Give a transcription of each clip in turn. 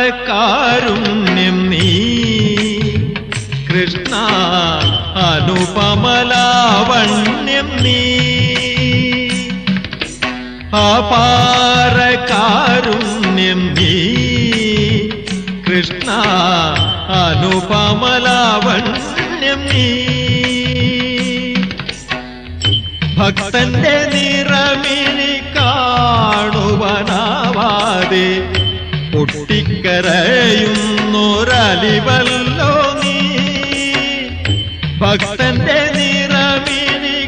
കാരുണ്യം നീ കൃഷ്ണ അനുപമലാവണ്യം നീ അപാര കാരുണ്യം നീ കൃഷ്ണ അനുപമലാവണ്യം നീ ഭക്തന്റെ നിറമിനി കാണുവാനാവാതെ പൊട്ടിക്കരയുന്നൊരലിവല്ലോ നീ ഭക്തന്റെ നിറമിനി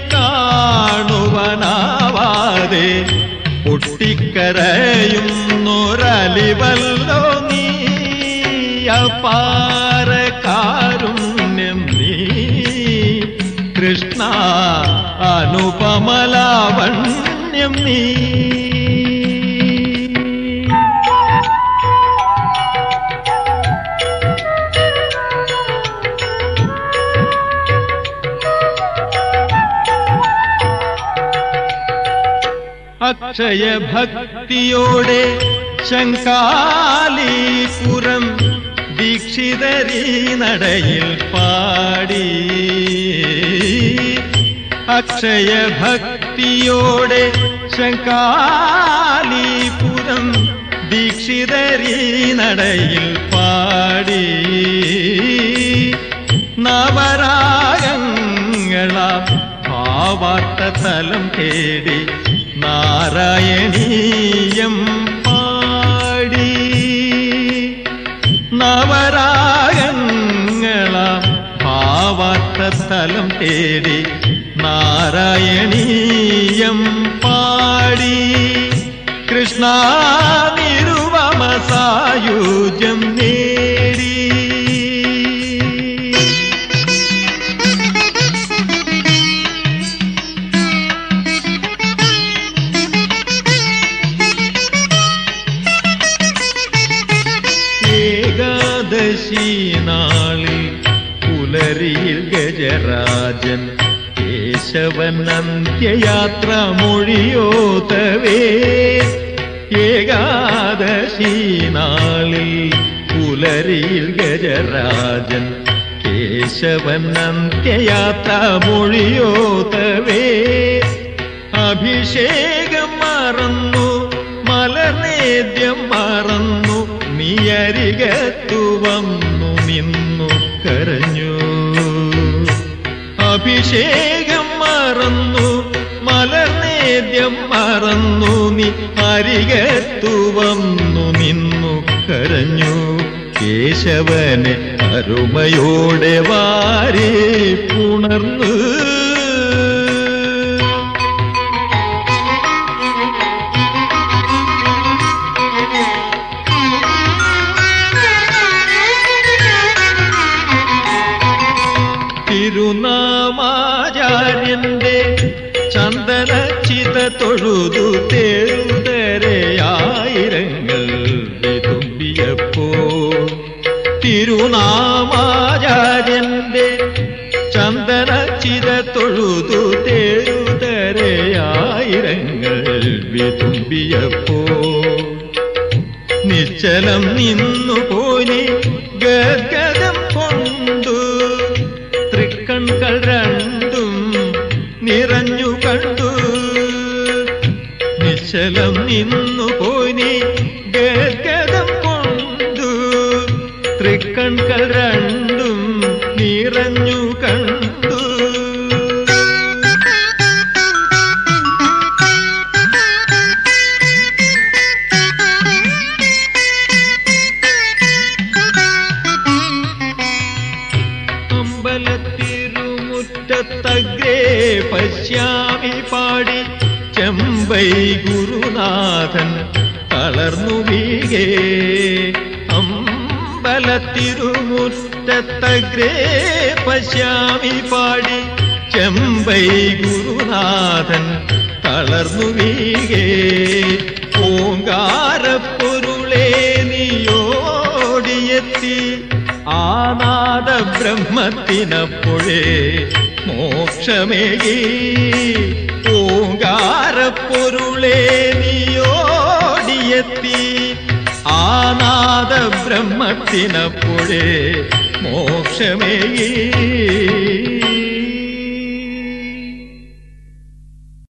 കാണുവാനാവാതെ പൊട്ടിക്കരയുന്നൊരലിവല്ലോ നീ അപാര കാരുണ്യം നീ കൃഷ്ണ അനുപമലാവണ്യം നീ അക്ഷയ ഭക്തിയോടെ ശങ്കാലീപുരം ദീക്ഷിതരീ നടയിൽ പാടി അക്ഷയ ഭക്തിയോടെ ശങ്കാലീപുരം ദീക്ഷിതരീ നടയിൽ പാടി നവരാഗങ്ങള ഭാവാർത്ഥ തലം തേടി നാരായണീയം പാടി നവരാഗങ്ങള ഭാവാർത്ഥ തലം തേടി നാരായണീയം പാടി കൃഷ്ണ നിരുവമ സായുജ്യം നേടി ഏകാദശി നാളിൽ പുലരിയിൽ ഗജരാജൻ കേശവൻ അന്ത്യയാത്ര മൊഴിയോതവേ ഏകാദശി നാളിൽ പുലരിയിൽ ഗജരാജൻ കേശവൻ അന്ത്യയാത്ര മൊഴിയോതവേ അഭിഷേകം മറന്നു മലനേദ്യം മറന്നു നീ അരികത്തു വന്നു നിന്നു കരഞ്ഞു അഭിഷേകം മറന്നു മലർനേദ്യം മറന്നു നീ അരികത്തു വന്നു നിന്നു കരഞ്ഞു കേശവനെ അരുമയോടെ വാരി പുണർന്നു തിരുനാമാചാര്യന്റെ ചന്ദന ചിത തൊഴുതു തേഴുതരയായിരങ്ങൾ വിതുമ്പിയപ്പോ തിരുനാമാചാര്യന്റെ ചന്ദന ചിത തൊഴുതു തേഴുതരയായിരങ്ങൾ വിതുമ്പിയപ്പോ നിശ്ചലം നിന്നു പോയി ഗദ്ഗതം കൊണ്ടു തൃക്കൺകൾ രണ്ടും നിറഞ്ഞു കണ്ടു നിശ്ചലം നിന്നു പോയി ഗദ്ഗതം കൊണ്ടു തൃക്കൺകൾ രണ്ടും നിറഞ്ഞു കണ്ടു അമ്പലത്തിരുമുറ്റത്തഗ്രേ പശ്യാമി പാടി ചെമ്പൈ ഗുരുനാഥൻ തളർന്നു വീകേ അമ്പലത്തിരുമുറ്റത്തഗ്രേ പശ്യാമി പാടി ചെമ്പൈ ഗുരുനാഥൻ തളർന്നു വീകേ ഓങ്കാരപ്പൊരുളേ നീയോടിയെത്തി ആനാദ ബ്രഹ്മത്തിനപ്പോഴേ മോക്ഷമേകി ഓങ്കാരപ്പൊരുളേ നീയോടിയെത്തി ആനാദ നാദ ബ്രഹ്മത്തിനപ്പോഴേ മോക്ഷമേ